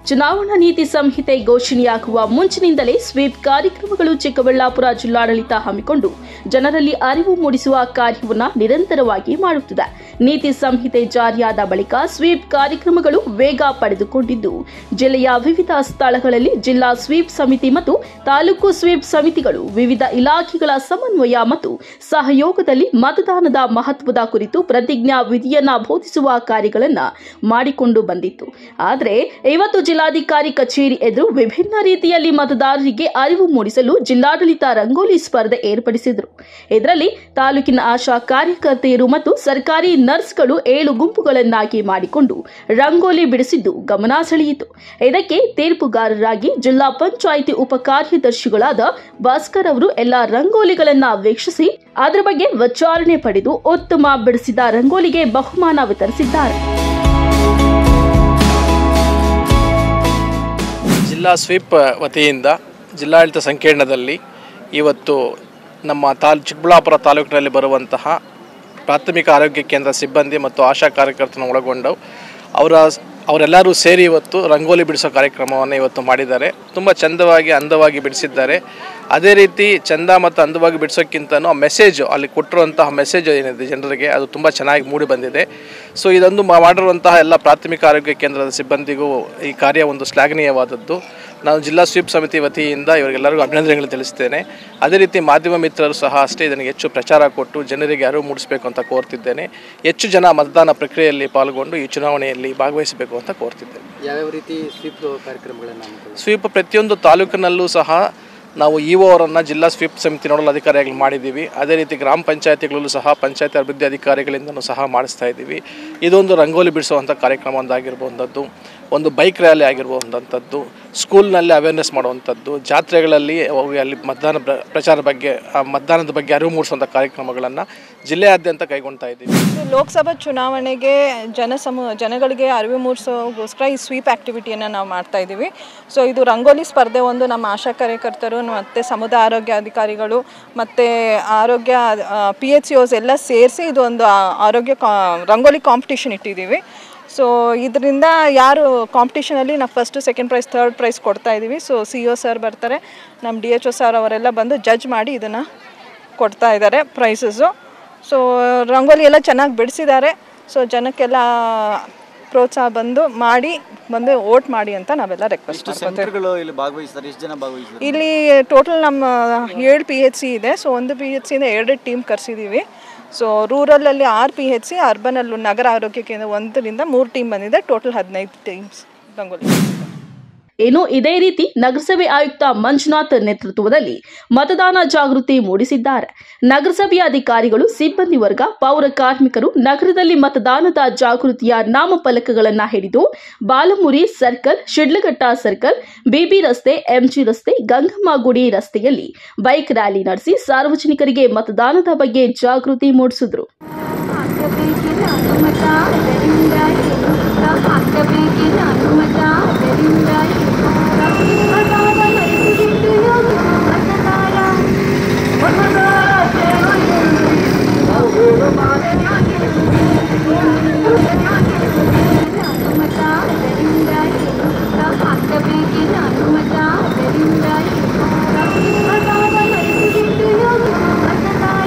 ಚುನಾವಣಾ ನೀತಿ ಸಂಹಿತೆ ಘೋಷಣೆಯಾಗುವ ಮುಂಚಿನಿಂದಲೇ ಸ್ವೀಪ್ ಕಾರ್ಯಕ್ರಮಗಳು ಚಿಕ್ಕಬಳ್ಳಾಪುರ ಜಿಲ್ಲಾಡಳಿತ ಹಮ್ಮಿಕೊಂಡು ಜನರಲ್ಲಿ ಅರಿವು ಮೂಡಿಸುವ ಕಾರ್ಯವನ್ನು ನಿರಂತರವಾಗಿ ಮಾಡುತ್ತಿದೆ ನೀತಿ ಸಂಹಿತೆ ಜಾರಿಯಾದ ಬಳಿಕ ಸ್ವೀಪ್ ಕಾರ್ಯಕ್ರಮಗಳು ವೇಗ ಪಡೆದುಕೊಂಡಿದ್ದು ಜಿಲ್ಲೆಯ ವಿವಿಧ ಸ್ಥಳಗಳಲ್ಲಿ ಜಿಲ್ಲಾ ಸ್ವೀಪ್ ಸಮಿತಿ ಮತ್ತು ತಾಲೂಕು ಸ್ವೀಪ್ ಸಮಿತಿಗಳು ವಿವಿಧ ಇಲಾಖೆಗಳ ಸಮನ್ವಯ ಮತ್ತು ಸಹಯೋಗದಲ್ಲಿ ಮತದಾನದ ಮಹತ್ವದ ಕುರಿತು ಪ್ರತಿಜ್ಞಾ ವಿಧಿಯನ್ನ ಬೋಧಿಸುವ ಕಾರ್ಯಗಳನ್ನು ಮಾಡಿಕೊಂಡು ಬಂದಿತ್ತು ಆದರೆ ಇವತ್ತು ಜಿಲ್ಲಾಧಿಕಾರಿ ಕಚೇರಿ ಎದುರು ವಿಭಿನ್ನ ರೀತಿಯಲ್ಲಿ ಮತದಾರರಿಗೆ ಅರಿವು ಮೂಡಿಸಲು ಜಿಲ್ಲಾಡಳಿತ ರಂಗೋಲಿ ಸ್ಪರ್ಧೆ ಏರ್ಪಡಿಸಿದರು ಇದರಲ್ಲಿ ತಾಲೂಕಿನ ಆಶಾ ಕಾರ್ಯಕರ್ತೆಯರು ಮತ್ತು ಸರ್ಕಾರಿ ನರ್ಸ್ಗಳು ಏಳು ಗುಂಪುಗಳನ್ನಾಗಿ ಮಾಡಿಕೊಂಡು ರಂಗೋಲಿ ಬಿಡಿಸಿದ್ದು ಗಮನ ಸೆಳೆಯಿತು ಇದಕ್ಕೆ ತೀರ್ಪುಗಾರರಾಗಿ ಜಿಲ್ಲಾ ಪಂಚಾಯಿತಿ ಉಪ ಕಾರ್ಯದರ್ಶಿಗಳಾದ ಭಾಸ್ಕರ್ ಅವರು ಎಲ್ಲ ರಂಗೋಲಿಗಳನ್ನ ವೀಕ್ಷಿಸಿ ಅದರ ಬಗ್ಗೆ ವಿಚಾರಣೆ ಪಡೆದು ಉತ್ತಮ ಬಿಡಿಸಿದ ರಂಗೋಲಿಗೆ ಬಹುಮಾನ ವಿತರಿಸಿದ್ದಾರೆ ಜಿಲ್ಲಾ ಸ್ವೀಪ್ ವತಿಯಿಂದ ಜಿಲ್ಲಾಡಳಿತ ಸಂಕೀರ್ಣದಲ್ಲಿ ಇವತ್ತು ನಮ್ಮ ತಾಲ್ ಚಿಕ್ಕಬಳ್ಳಾಪುರ ತಾಲೂಕಿನಲ್ಲಿ ಬರುವಂತಹ ಪ್ರಾಥಮಿಕ ಆರೋಗ್ಯ ಕೇಂದ್ರ ಸಿಬ್ಬಂದಿ ಮತ್ತು ಆಶಾ ಕಾರ್ಯಕರ್ತನ ಒಳಗೊಂಡು ಅವರ ಅವರೆಲ್ಲರೂ ಸೇರಿ ಇವತ್ತು ರಂಗೋಲಿ ಬಿಡಿಸೋ ಕಾರ್ಯಕ್ರಮವನ್ನು ಇವತ್ತು ಮಾಡಿದ್ದಾರೆ ತುಂಬ ಚಂದವಾಗಿ ಅಂದವಾಗಿ ಬಿಡಿಸಿದ್ದಾರೆ ಅದೇ ರೀತಿ ಚಂದ ಮತ್ತು ಅಂದವಾಗಿ ಬಿಡಿಸೋಕ್ಕಿಂತನೂ ಆ ಮೆಸೇಜು ಅಲ್ಲಿ ಕೊಟ್ಟಿರುವಂತಹ ಮೆಸೇಜ್ ಏನಿದೆ ಜನರಿಗೆ ಅದು ತುಂಬ ಚೆನ್ನಾಗಿ ಮೂಡಿ ಬಂದಿದೆ ಸೊ ಇದೊಂದು ಮಾ- ಮಾಡಿರುವಂತಹ ಎಲ್ಲ ಪ್ರಾಥಮಿಕ ಆರೋಗ್ಯ ಕೇಂದ್ರದ ಸಿಬ್ಬಂದಿಗೂ ಈ ಕಾರ್ಯ ಒಂದು ಶ್ಲಾಘನೀಯವಾದದ್ದು ನಾನು ಜಿಲ್ಲಾ ಸ್ವೀಪ್ ಸಮಿತಿ ವತಿಯಿಂದ ಇವರಿಗೆಲ್ಲರಿಗೂ ಅಭಿನಂದನೆಗಳು ತಿಳಿಸ್ತೇನೆ ಅದೇ ರೀತಿ ಮಾಧ್ಯಮ ಮಿತ್ರರು ಸಹ ಅಷ್ಟೇ ಇದನ್ನು ಹೆಚ್ಚು ಪ್ರಚಾರ ಕೊಟ್ಟು ಜನರಿಗೆ ಅರಿವು ಮೂಡಿಸಬೇಕು ಅಂತ ಕೋರ್ತಿದ್ದೇನೆ ಹೆಚ್ಚು ಜನ ಮತದಾನ ಪ್ರಕ್ರಿಯೆಯಲ್ಲಿ ಪಾಲ್ಗೊಂಡು ಈ ಚುನಾವಣೆಯಲ್ಲಿ ಭಾಗವಹಿಸಬೇಕು ಅಂತ ಕೋರ್ತಿದ್ದೇನೆ ಯಾವ್ಯಾವ ರೀತಿ ಸ್ವೀಪ್ ಕಾರ್ಯಕ್ರಮಗಳನ್ನು ಹಮ್ಮಿಕೊಳ್ಳಿ ಸ್ವೀಪ್ ಪ್ರತಿಯೊಂದು ತಾಲೂಕಿನಲ್ಲೂ ಸಹ ನಾವು ಇ ಒ ಅವರನ್ನು ಜಿಲ್ಲಾ ಸ್ವೀಪ್ ಸಮಿತಿ ನೋಡಲ್ ಅಧಿಕಾರಿಯಾಗಿ ಮಾಡಿದ್ದೀವಿ ಅದೇ ರೀತಿ ಗ್ರಾಮ ಪಂಚಾಯತಿಗಳಲ್ಲೂ ಸಹ ಪಂಚಾಯತ್ ಅಭಿವೃದ್ಧಿ ಅಧಿಕಾರಿಗಳಿಂದನೂ ಸಹ ಮಾಡಿಸ್ತಾ ಇದ್ದೀವಿ ಇದೊಂದು ರಂಗೋಲಿ ಬಿಡಿಸುವಂಥ ಕಾರ್ಯಕ್ರಮ ಒಂದಾಗಿರ್ಬೋದಂಥದ್ದು ಒಂದು ಬೈಕ್ ರ್ಯಾಲಿ ಆಗಿರ್ಬೋದಂಥದ್ದು ಸ್ಕೂಲ್ನಲ್ಲಿ ಅವೇರ್ನೆಸ್ ಮಾಡುವಂಥದ್ದು ಜಾತ್ರೆಗಳಲ್ಲಿ ಹೋಗಿ ಅಲ್ಲಿ ಮತದಾನ ಪ್ರ- ಪ್ರಚಾರ ಬಗ್ಗೆ ಆ ಮತದಾನದ ಬಗ್ಗೆ ಅರಿವು ಮೂಡಿಸುವಂಥ ಕಾರ್ಯಕ್ರಮಗಳನ್ನು ಜಿಲ್ಲೆಯಾದ್ಯಂತ ಕೈಗೊಳ್ತಾ ಇದ್ದೀವಿ ಇದು ಲೋಕಸಭಾ ಚುನಾವಣೆಗೆ ಜನಸಮೂ ಜನಗಳಿಗೆ ಅರಿವು ಮೂಡಿಸೋಗೋಸ್ಕರ ಈ ಸ್ವೀಪ್ ಆ್ಯಕ್ಟಿವಿಟಿಯನ್ನು ನಾವು ಮಾಡ್ತಾ ಇದ್ದೀವಿ ಸೊ ಇದು ರಂಗೋಲಿ ಸ್ಪರ್ಧೆ ಒಂದು ನಮ್ಮ ಆಶಾ ಕಾರ್ಯಕರ್ತರು ಮತ್ತು ಸಮುದಾಯ ಆರೋಗ್ಯ ಅಧಿಕಾರಿಗಳು ಮತ್ತು ಆರೋಗ್ಯ ಪಿ ಎಚ್ ಸಿ ಓಸ್ ಎಲ್ಲ ಸೇರಿಸಿ ಇದು ಒಂದು ಆ- ಆರೋಗ್ಯ ಕಾ ರಂಗೋಲಿ ಕಾಂಪಿಟಿಷನ್ ಇಟ್ಟಿದ್ದೀವಿ ಸೊ ಇದರಿಂದ ಯಾರು ಕಾಂಪಿಟಿಷನಲ್ಲಿ ನಾವು first second prize third prize ಕೊಡ್ತಾ ಇದ್ದೀವಿ ಸೊ ಸಿ ಒ ಸರ್ ಬರ್ತಾರೆ ನಮ್ಮ ಡಿ ಎಚ್ ಒ ಸರ್ ಅವರೆಲ್ಲ ಬಂದು ಜಡ್ಜ್ ಮಾಡಿ ಇದನ್ನು ಕೊಡ್ತಾ ಇದ್ದಾರೆ ಪ್ರೈಸಸ್ಸು ಸೊ ರಂಗೋಲಿ ಎಲ್ಲ ಚೆನ್ನಾಗಿ ಬಿಡಿಸಿದ್ದಾರೆ ಸೊ ಜನಕ್ಕೆಲ್ಲ ಪ್ರೋತ್ಸಾಹ ಬಂದು ಮಾಡಿ ಬಂದು ಓಟ್ ಮಾಡಿ ಅಂತ ನಾವೆಲ್ಲ ರಿಕ್ವೆಸ್ಟ್ ಮಾಡ್ಕೊತೀವಿ ಸೆಂಟರ್ಗಳು ಇಲ್ಲಿ ಭಾಗವಹಿಸ್ತಾರೆ ಎಷ್ಟು ಜನ ಭಾಗವಹಿಸ್ತಾರೆ ಇಲ್ಲಿ ಟೋಟಲ್ ನಮ್ಮ ಏಳು ಪಿ ಎಚ್ ಸಿ ಇದೆ ಸೊ ಒಂದು ಪಿ ಎಚ್ ಸಿಯಿಂದ ಎರಡು ಟೀಮ್ ಕರೆಸಿದ್ದೀವಿ ಸೊ ರೂರಲಲ್ಲಿ ಆರು ಪಿ ಎಚ್ ಸಿ ಅರ್ಬನಲ್ಲೂ ನಗರ ಆರೋಗ್ಯ ಕೇಂದ್ರ ಒಂದರಿಂದ ಮೂರು ಟೀಮ್ ಬಂದಿದೆ ಟೋಟಲ್ ಹದಿನೈದು ಟೀಮ್ಸ್ ರಂಗೋಲಿ ಇನ್ನು ಇದೇ ರೀತಿ ನಗರಸಭೆ ಆಯುಕ್ತ ಮಂಜುನಾಥ್ ನೇತೃತ್ವದಲ್ಲಿ ಮತದಾನ ಜಾಗೃತಿ ಮೂಡಿಸಿದ್ದಾರೆ ನಗರಸಭೆಯ ಅಧಿಕಾರಿಗಳು ಸಿಬ್ಬಂದಿ ವರ್ಗ ಪೌರ ಕಾರ್ಮಿಕರು ನಗರದಲ್ಲಿ ಮತದಾನದ ಜಾಗೃತಿಯ ನಾಮಫಲಕಗಳನ್ನು ಹಿಡಿದು Balamuri circle Sidlaghatta circle BB ರಸ್ತೆ ಎಂಜಿ ರಸ್ತೆ ಗಂಗಮ್ಮ ಗುಡಿ ರಸ್ತೆಯಲ್ಲಿ ಬೈಕ್ ರ್ಯಾಲಿ ನಡೆಸಿ ಸಾರ್ವಜನಿಕರಿಗೆ ಮತದಾನದ ಬಗ್ಗೆ ಜಾಗೃತಿ ಮೂಡಿಸಿದರು ಹಾಕಬೇಕಿನ ಅನುಮತ ಅದರಿಂದ ಹಾಕಬೇಕಿನ ಅನುಮತ ಅದರಿಂದ ಮತದಾರ ಮರೆತುಬಿಟ್ಟು ಯೋಗಿ ಮತದಾರ ಅನುಮತ ಅದರಿಂದ ಹಾಕಬೇಕಿನ ಅನುಮತ ಅದರಿಂದ ಮತದಾರ ಮರೆತುಬಿಟ್ಟು ಯೋಗಿ ಮತದಾರ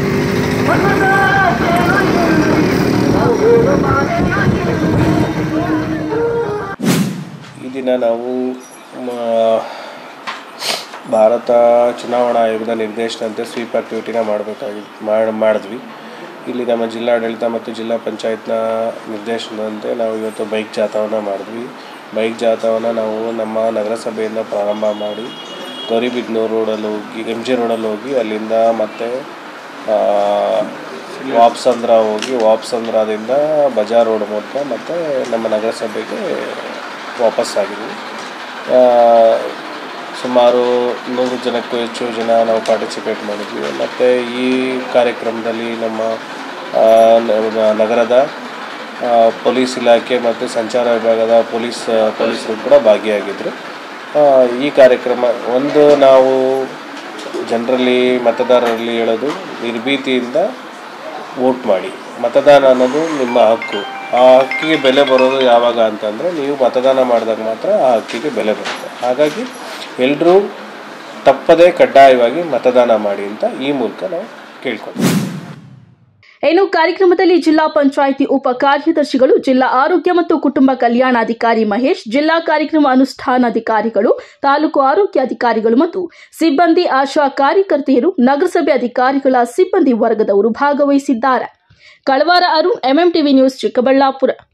ಈ ದಿನ ನಾವು ಮ- ಭಾರತ ಚುನಾವಣಾ ಆಯೋಗದ ನಿರ್ದೇಶನದಂತೆ ಸ್ವೀಪ್ ಆ್ಯಕ್ಟಿವಿಟಿನ ಮಾಡಬೇಕಾಗಿ ಮಾಡಿ ಮಾಡಿದ್ವಿ ಇಲ್ಲಿ ನಮ್ಮ ಜಿಲ್ಲಾಡಳಿತ ಮತ್ತು ಜಿಲ್ಲಾ ಪಂಚಾಯತ್ನ ನಿರ್ದೇಶನದಂತೆ ನಾವು ಇವತ್ತು ಬೈಕ್ ಜಾಥಾವನ್ನು ಮಾಡಿದ್ವಿ ಬೈಕ್ ಜಾಥಾವನ್ನು ನಾವು ನಮ್ಮ ನಗರಸಭೆಯಿಂದ ಪ್ರಾರಂಭ ಮಾಡಿ ಗೌರಿಬಿದನೂರು ರೋಡಲ್ಲಿ ಹೋಗಿ ಎಮ್ ಜಿ ರೋಡಲ್ಲಿ ಹೋಗಿ ಅಲ್ಲಿಂದ ಮತ್ತೆ ಆ, ವಾಪ್ಸಂದ್ರ ಹೋಗಿ ವಾಪ್ಸಂದ್ರದಿಂದ ಬಜಾರ್ ರೋಡ್ ಮೂಲಕ ಮತ್ತು ನಮ್ಮ ನಗರಸಭೆಗೆ ವಾಪಸ್ಸಾಗಿದ್ವಿ ಆ, ಸುಮಾರು ನೂರು ಜನಕ್ಕೂ ಹೆಚ್ಚು ಜನ ನಾವು ಪಾರ್ಟಿಸಿಪೇಟ್ ಮಾಡಿದ್ವಿ ಮತ್ತು ಈ ಕಾರ್ಯಕ್ರಮದಲ್ಲಿ ನಮ್ಮ ಆ, ನ- ನಗರದ ಆ, ಪೊಲೀಸ್ ಇಲಾಖೆ ಮತ್ತು ಸಂಚಾರ ವಿಭಾಗದ ಪೊಲೀಸ್ ಪೊಲೀಸರು ಕೂಡ ಭಾಗಿಯಾಗಿದ್ದರು ಆ, ಈ ಕಾರ್ಯಕ್ರಮ ಒಂದು ನಾವು ಜನರಲ್ಲಿ ಮತದಾರರಲ್ಲಿ ಹೇಳೋದು ನಿರ್ಭೀತಿಯಿಂದ ವೋಟ್ ಮಾಡಿ ಮತದಾನ ಅನ್ನೋದು ನಿಮ್ಮ ಹಕ್ಕು ಆ ಹಕ್ಕಿಗೆ ಬೆಲೆ ಬರೋದು ಯಾವಾಗ ಅಂತಂದರೆ ನೀವು ಮತದಾನ ಮಾಡಿದಾಗ ಮಾತ್ರ ಆ ಹಕ್ಕಿಗೆ ಬೆಲೆ ಬರುತ್ತೆ ಹಾಗಾಗಿ ಎಲ್ಲರೂ ತಪ್ಪದೇ ಕಡ್ಡಾಯವಾಗಿ ಮತದಾನ ಮಾಡಿ ಅಂತ ಈ ಮೂಲಕ ನಾವು ಕೇಳ್ಕೊಳ್ತೀವಿ ಇನ್ನು ಕಾರ್ಯಕ್ರಮದಲ್ಲಿ ಜಿಲ್ಲಾ ಪಂಚಾಯಿತಿ ಉಪ ಕಾರ್ಯದರ್ಶಿಗಳು ಜಿಲ್ಲಾ ಆರೋಗ್ಯ ಮತ್ತು ಕುಟುಂಬ ಕಲ್ಯಾಣಾಧಿಕಾರಿ ಮಹೇಶ್ ಜಿಲ್ಲಾ ಕಾರ್ಯಕ್ರಮ ಅನುಷ್ಠಾನಾಧಿಕಾರಿಗಳು ತಾಲೂಕು ಆರೋಗ್ಯಾಧಿಕಾರಿಗಳು ಮತ್ತು ಸಿಬ್ಬಂದಿ ಆಶಾ ಕಾರ್ಯಕರ್ತೆಯರು ನಗರಸಭೆ ಅಧಿಕಾರಿಗಳ ಸಿಬ್ಬಂದಿ ವರ್ಗದವರು ಭಾಗವಹಿಸಿದ್ದಾರೆ ಕಳವಾರ ಅರುಣ್ ಎಂಎಂಟಿವಿ ನ್ಯೂಸ್ ಚಿಕ್ಕಬಳ್ಳಾಪುರ